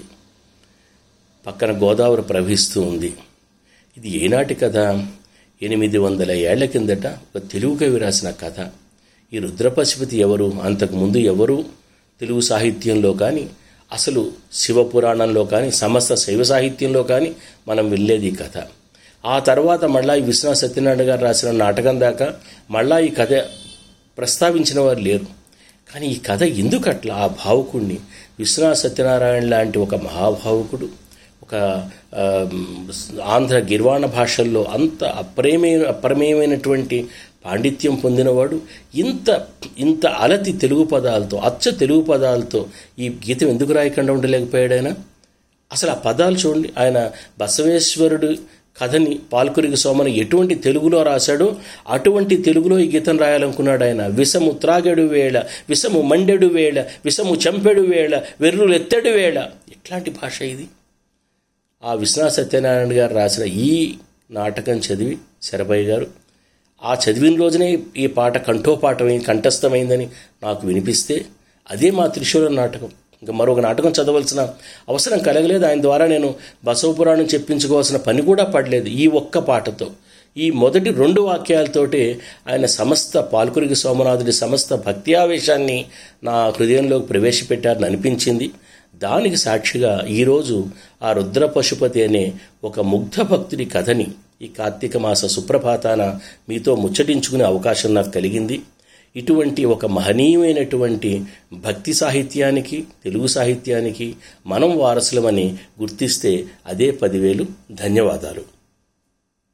పక్కన గోదావరి ప్రవహిస్తూ ఉంది ఇది ఏనాటి కథ ఎనిమిది వందల ఏళ్ల కిందట ఒక తెలుగు కవి రాసిన కథ ఈ రుద్రపశుపతి ఎవరు అంతకుముందు ఎవరు తెలుగు సాహిత్యంలో కానీ అసలు శివపురాణంలో కానీ సమస్త శైవ సాహిత్యంలో కానీ మనం వెళ్ళేది ఈ కథ ఆ తర్వాత మళ్ళా ఈ విశ్వనాథ సత్యనారాయణ గారు రాసిన నాటకం దాకా మళ్ళా ఈ కథ ప్రస్తావించిన వారు లేరు కానీ ఈ కథ ఎందుకు అట్లా ఆ భావుకుడిని విశ్వనాథ సత్యనారాయణ లాంటి ఒక మహాభావుకుడు ఒక ఆ, ఆంధ్ర గిర్వాణ భాషల్లో అంత అప్రమేయ అప్రమేయమైనటువంటి పాండిత్యం పొందినవాడు ఇంత ఇంత అలతి తెలుగు పదాలతో అచ్చ తెలుగు పదాలతో ఈ గీతం ఎందుకు రాయకుండా ఉండలేకపోయాడు ఆయన అసలు ఆ పదాలు చూడండి ఆయన బసవేశ్వరుడు కథని పాల్కురికి సోమని ఎటువంటి తెలుగులో రాశాడో అటువంటి తెలుగులో ఈ గీతం రాయాలనుకున్నాడు ఆయన విషము త్రాగెడు వేళ విషము మండెడు వేళ విషము చంపెడు వేళ వెర్రులు ఎత్తడు వేళ ఎట్లాంటి భాష ఇది ఆ విశ్వనాథ సత్యనారాయణ గారు రాసిన ఈ నాటకం చదివి శరభయ్య గారు ఆ చదివిన రోజునే ఈ పాట కంఠోపాఠమై కంఠస్థమైందని నాకు వినిపిస్తే అదే మా త్రిశూల నాటకం ఇంకా మరొక నాటకం చదవలసిన అవసరం కలగలేదు ఆయన ద్వారా నేను బసవపురాణం చెప్పించుకోవాల్సిన పని కూడా పడలేదు ఈ ఒక్క పాటతో ఈ మొదటి రెండు వాక్యాలతోటే ఆయన సమస్త పాల్కురికి సోమనాథుడి సమస్త భక్తి ఆవేశాన్ని నా హృదయంలోకి ప్రవేశపెట్టారని అనిపించింది దానికి సాక్షిగా ఈరోజు ఆ రుద్ర పశుపతి అనే ఒక ముగ్ధ భక్తుడి కథని ఈ కార్తీక మాస సుప్రభాతాన మీతో ముచ్చటించుకునే అవకాశం నాకు కలిగింది ఇటువంటి ఒక మహనీయమైనటువంటి భక్తి సాహిత్యానికి తెలుగు సాహిత్యానికి మనం వారసులమని గుర్తిస్తే అదే పదివేలు ధన్యవాదాలు